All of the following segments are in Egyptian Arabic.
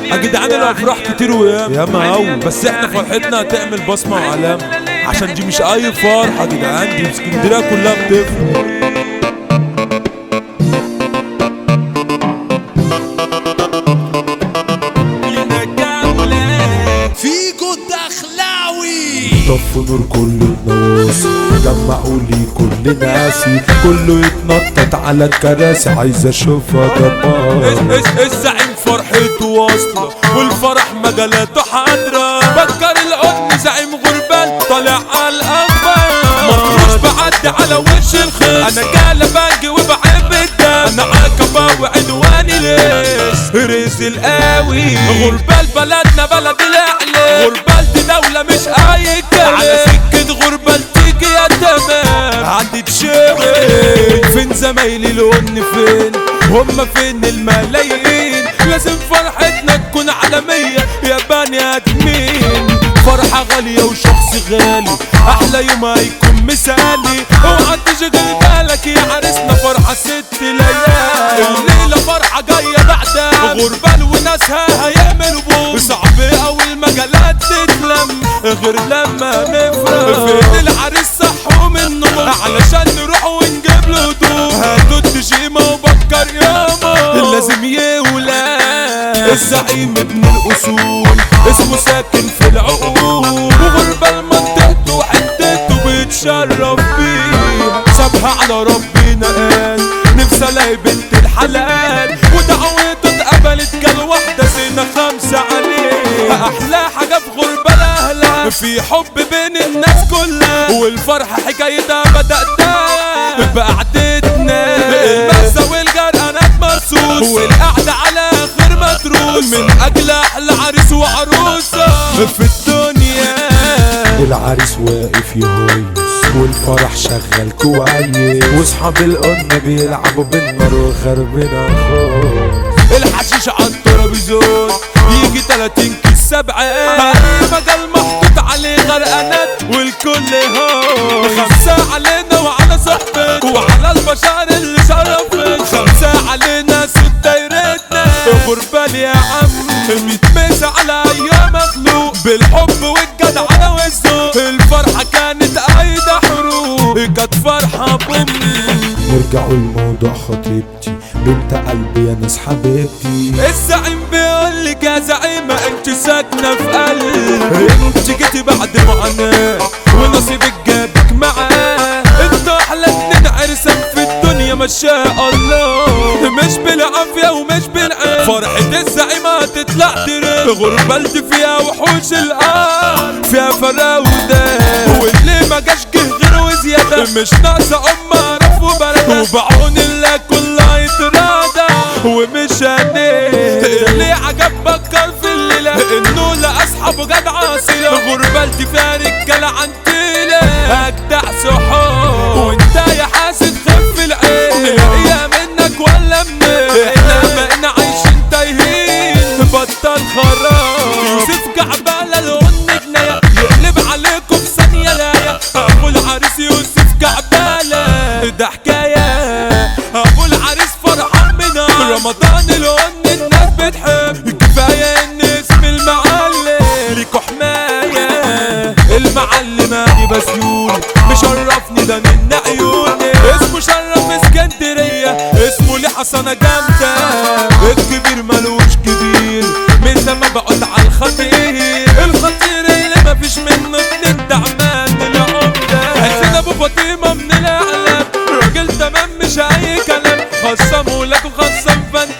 يا جدعان الافراح كتير وياما ياما قوي بس احنا فرحتنا هتعمل بصمه وعلامه عشان دي مش اي فرحه يا جدعان دي اسكندريه كلها بتفرح فيجو الدخلاوي طفوا نور كل الناس جمعوا لي كل ناسي كله يتنطط على الكراسي عايز اشوفها دمار اس اس الزعيم فرحته واصلة والفرح مجالاته حاضرة بكر القطن زعيم غربان طالع على الأخبار مطروش بعدي على وش الخير أنا جالة باجي وبحب الدم أنا عقبة وعنواني ليش رزق قوي غربال بلدنا بلد الأعلى غربال دي دولة مش أي كلام على سكة غربال تيجي يا تمام هتتشوي فين زمايلي الون فين هما فين الملايين لازم فرحتنا تكون عالمية يا بني ادمين فرحة غالية وشخص غالي احلى يوم هيكون مثالي اوعى تشغل بالك يا عريسنا فرحة ست ليالي الليلة فرحة جاية بعدها غربال وناسها هيعملوا بوم صعب اوي المجالات تتلم غير لما نفرق فين العريس صحوا من النوم علشان نروح ونجيب له هدوم هاتوا التشيمة وبكر ياما لازم يولى الزعيم ابن الاصول اسمه ساكن في العقول وغربة منطقته وحدته بيتشرف بيها سابها على ربنا قال نفسي الاقي بنت الحلال ودعوته اتقبلت جال واحدة سنة خمسة عليه احلى حاجة في غربة الاهلها في حب بين الناس كلها والفرحة حكايتها بدأتها بقعدتنا المأسى والجرقانات مرصوص والقعدة على خير متروس من اجل احلى عريس وعروسة في الدنيا العريس واقف يهيص والفرح شغال كويس واصحاب القن بيلعبوا بالنار وخربنا خالص الحشيش على الترابيزون يجي 30 كيس سبعة مجال محطوط عليه غرقانات والكل هو خمسة علينا وعلى صحبتنا وعلى البشر اللي شرفت خمسة علينا ست دايرتنا غربال يا عم متمسة على ايام مخلوق بالحب والجدعنة والذوق الفرحة كانت قايدة حروب كانت فرحة بأمي نرجعوا لموضوع خطيبتي بنت قلبي يا ناس حبيبتي الزعيم بيقول لك يا زعيمة انت ساكنة في قلبي انت جيتي بعد معاناة ونصيبك جابك معاه انت احلى اتنين عرسان في الدنيا ما شاء الله مش بالعافية ومش بالعين فرحة الزعيمة هتطلع ترند غربلت فيها وحوش الارض فيها فراودة واللي ما جاش جه غير وزيادة مش ناقصة ام اعرف وبلد وبعون الله كلها يتراضى ومش انا اللي عجب بكر في الليلة انه لا اصحابه جدع اصيلة غربلتي فيها رجالة عنتيلة اجدع صحاب وانت يا حاسد خف العين هي منك ولا منين احنا بقينا عايشين تايهين بطل خراب يوسف كعبالة لون جناية يقلب عليكم في ثانية لاية ابو العريس يوسف كعبالة ده حكاية ابو العريس فرحان بنا رمضان الون الناس بتحب كفاية ان اسم المعلم ليكوا حماية المعلم هاني بسيوني مشرفني ده من عيوني اسمه شرف اسكندرية اسمه ليه حصانة جامدة الكبير ملوش كبير من لما بقعد على الخطير الخطير اللي مفيش منه اتنين دعمان العمدة حسين ابو فاطمة من الاعلام راجل تمام مش اي كلام خصموا لك وخصم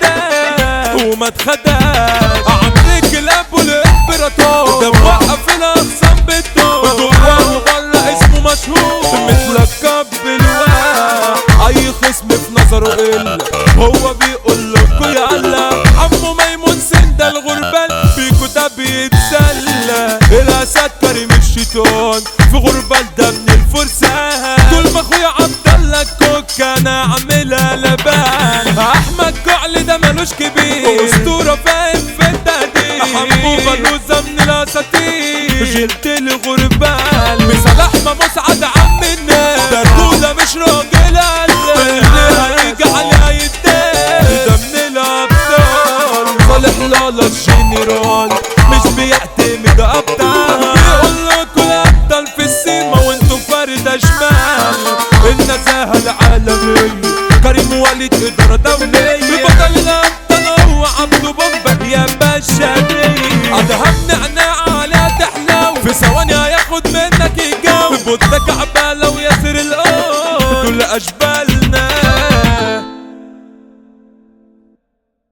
فندان وما تخدعش عمرو كلاب والامبراطور ده موقف الاخصام بالدور جواه وبره اسمه مشهور متلقب بالواح اي خصم في نظره الا هو بيقول لكوا يلا عمو ميمون سند الغربان بيكو ده بيتسلى الاسد كريم الشيطان في غربان ده من الفرسان طول ما اخويا عبد الله الكوكا انا عاملها لبان احمد جعل ده ملوش كبير اسطوره فاهم في التهديد حبوبه بلوزه من الاساطير جلت الغربان بصلاح ما مسعد عم الناس ده رجوله مش راجل قلب اللي هيجي عليها يتداس ده من الابطال صالح لالا الجنرال كلها العالمية كريم وليد إدارة دولية بطلنا هو عبده بومبا يا بشرية أدهم نعناع على تحلو في ثواني هياخد منك الجو بودك عبالة وياسر الأول دول أشباه